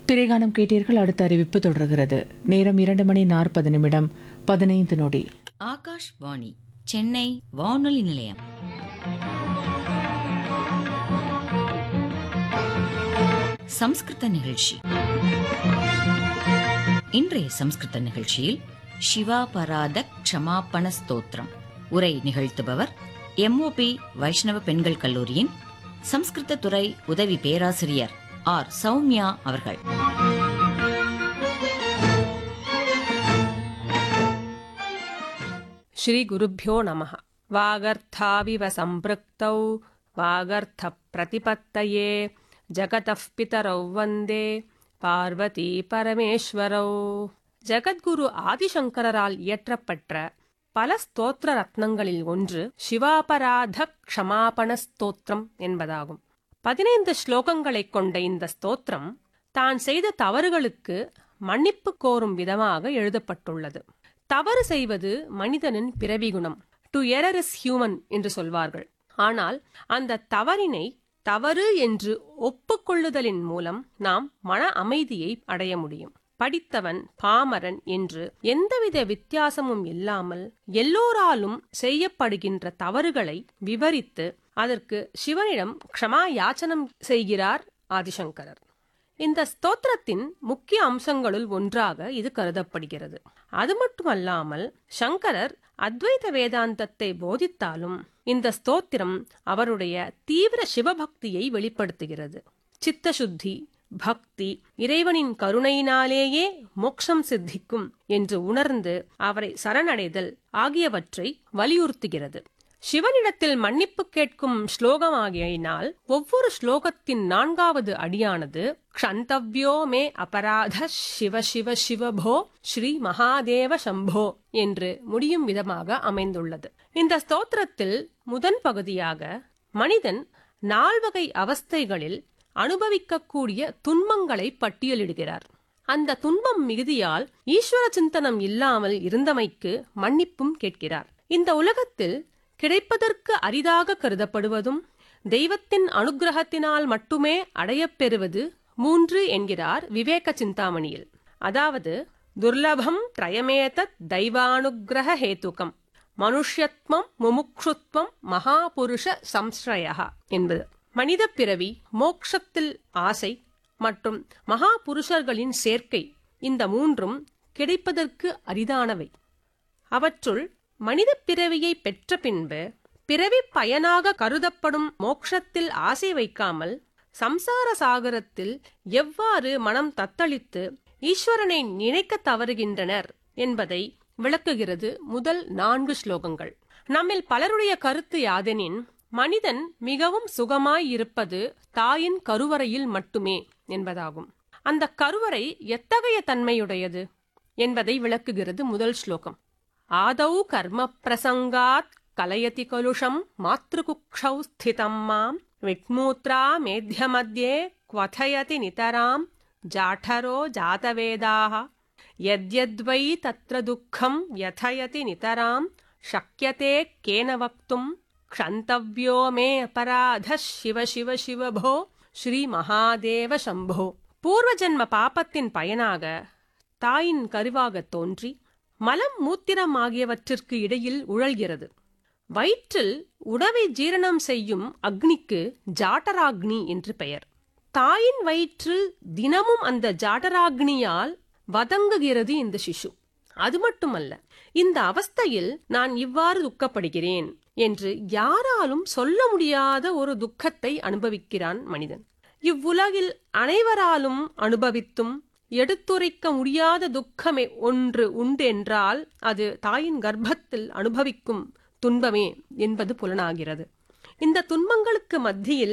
திரைகானம் கேட்டீர்கள் அடுத்த அறிவிப்பு தொடர்கிறது நேரம் இரண்டு மணி நாற்பது நிமிடம் பதினைந்து நொடி ஆகாஷ்வாணி சென்னை வானொலி நிலையம் சம்ஸ்கிருத நிகழ்ச்சி இன்றைய சம்ஸ்கிருத நிகழ்ச்சியில் சிவாபராத க்ஷமாபண ஸ்தோத்திரம் உரை நிகழ்த்துபவர் எம்ஓபி வைஷ்ணவ பெண்கள் கல்லூரியின் சம்ஸ்கிருத துறை உதவி பேராசிரியர் ஆர் சௌமியா அவர்கள் श्रीगुरुभ्यो नमः वागर्थाविव सम्पृक्तौ वागर्थप्रतिपत्तये जगतः पितरौ वन्दे பார்வதி பரமேஸ்வரோ ஜெகத்குரு ஆதிசங்கரால் இயற்றப்பட்ட பல ஸ்தோத்திர ரத்னங்களில் ஒன்று சிவாபராத க்ஷமாபண ஸ்தோத்திரம் என்பதாகும் பதினைந்து ஸ்லோகங்களைக் கொண்ட இந்த ஸ்தோத்திரம் தான் செய்த தவறுகளுக்கு மன்னிப்பு கோரும் விதமாக எழுதப்பட்டுள்ளது தவறு செய்வது மனிதனின் பிறவி குணம் டு எரர் இஸ் ஹியூமன் என்று சொல்வார்கள் ஆனால் அந்த தவறினை தவறு என்று ஒப்புக்கொள்ளுதலின் மூலம் நாம் மன அமைதியை அடைய முடியும் படித்தவன் பாமரன் என்று எந்தவித வித்தியாசமும் இல்லாமல் எல்லோராலும் செய்யப்படுகின்ற தவறுகளை விவரித்து அதற்கு சிவனிடம் க்ஷமா யாச்சனம் செய்கிறார் ஆதிசங்கரர் இந்த ஸ்தோத்திரத்தின் முக்கிய அம்சங்களுள் ஒன்றாக இது கருதப்படுகிறது அது மட்டுமல்லாமல் சங்கரர் அத்வைத வேதாந்தத்தை போதித்தாலும் இந்த ஸ்தோத்திரம் அவருடைய தீவிர சிவபக்தியை வெளிப்படுத்துகிறது சித்தசுத்தி பக்தி இறைவனின் கருணையினாலேயே மோட்சம் சித்திக்கும் என்று உணர்ந்து அவரை சரணடைதல் ஆகியவற்றை வலியுறுத்துகிறது சிவனிடத்தில் மன்னிப்பு கேட்கும் ஸ்லோகமாகியினால் ஒவ்வொரு ஸ்லோகத்தின் நான்காவது அடியானது க்ஷந்தவ்யோ மே அபராத சிவ சிவ சிவபோ ஸ்ரீ மகாதேவ சம்போ என்று முடியும் விதமாக அமைந்துள்ளது இந்த ஸ்தோத்திரத்தில் முதன் பகுதியாக மனிதன் நால்வகை அவஸ்தைகளில் அனுபவிக்கக்கூடிய துன்பங்களை பட்டியலிடுகிறார் அந்த துன்பம் மிகுதியால் ஈஸ்வர சிந்தனம் இல்லாமல் இருந்தமைக்கு மன்னிப்பும் கேட்கிறார் இந்த உலகத்தில் கிடைப்பதற்கு அரிதாக கருதப்படுவதும் தெய்வத்தின் அனுகிரகத்தினால் மட்டுமே அடையப்பெறுவது மூன்று என்கிறார் விவேக சிந்தாமணியில் அதாவது துர்லபம் திரயமேதத் தெய்வானுகிரக ஹேத்துகம் மனுஷ்யத்வம் முமுக்ஷுத்வம் மகாபுருஷ சம்ஸ்ரயா என்பது மனித பிறவி மோக்ஷத்தில் ஆசை மற்றும் மகா புருஷர்களின் சேர்க்கை இந்த மூன்றும் கிடைப்பதற்கு அரிதானவை அவற்றுள் மனித பிறவியை பெற்ற பின்பு பிறவி பயனாக கருதப்படும் மோக்ஷத்தில் ஆசை வைக்காமல் சம்சார சாகரத்தில் எவ்வாறு மனம் தத்தளித்து ஈஸ்வரனை நினைக்க தவறுகின்றனர் என்பதை விளக்குகிறது முதல் நான்கு ஸ்லோகங்கள் நம்மில் பலருடைய கருத்து யாதெனின் மனிதன் மிகவும் சுகமாய் இருப்பது தாயின் கருவறையில் மட்டுமே என்பதாகும் அந்த கருவறை எத்தகைய தன்மையுடையது என்பதை விளக்குகிறது முதல் ஸ்லோகம் ஆதௌ கர்ம பிரசங்காத் கலயதி கலுஷம் மாத்ருகுக்ஷௌ ஸ்திதம் மாம் விக்மூத்ரா மேத்தியமத்யே क्वथयति நிதராம் ஜாठरो जातवेदाः यद्यद्वै तत्र दुःखं व्यथयति नितरां शक्यते केन वक्तुं क्षन्तव्यो मे अपराधः शिव शिव शिव भो ஸ்ரீ மகாதேவ சம்போ பூர்வ ஜன்ம பாபத்தின் பயனாக தாயின் கருவாக தோன்றி மலம் மூத்திரம் ஆகியவற்றிற்கு இடையில் உழல்கிறது வயிற்றில் உணவை ஜீரணம் செய்யும் அக்னிக்கு ஜாட்டராக்னி என்று பெயர் தாயின் வயிற்றில் தினமும் அந்த ஜாட்டராக்னியால் வதங்குகிறது இந்த சிசு அது மட்டுமல்ல இந்த அவஸ்தையில் நான் இவ்வாறு துக்கப்படுகிறேன் என்று யாராலும் சொல்ல முடியாத ஒரு துக்கத்தை அனுபவிக்கிறான் மனிதன் இவ்வுலகில் அனைவராலும் அனுபவித்தும் எடுத்துரைக்க முடியாத துக்கமே ஒன்று உண்டென்றால் அது தாயின் கர்ப்பத்தில் அனுபவிக்கும் துன்பமே என்பது புலனாகிறது இந்த துன்பங்களுக்கு மத்தியில்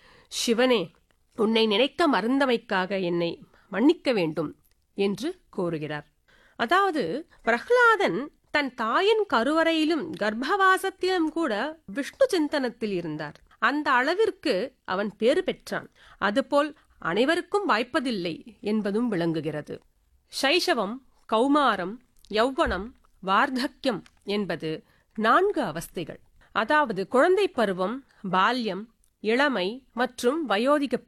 சிவனே உன்னை நினைக்க மறந்தமைக்காக என்னை மன்னிக்க வேண்டும் என்று கூறுகிறார் அதாவது பிரஹ்லாதன் தன் தாயின் கருவறையிலும் கர்ப்பவாசத்திலும் கூட விஷ்ணு சிந்தனத்தில் இருந்தார் அந்த அளவிற்கு அவன் பேறு பெற்றான் அதுபோல் அனைவருக்கும் வாய்ப்பதில்லை என்பதும் விளங்குகிறது சைஷவம் கௌமாரம் யௌவனம் வார்த்தக்கியம் என்பது நான்கு அவஸ்தைகள் அதாவது குழந்தை பருவம் பால்யம் இளமை மற்றும் வயோதிக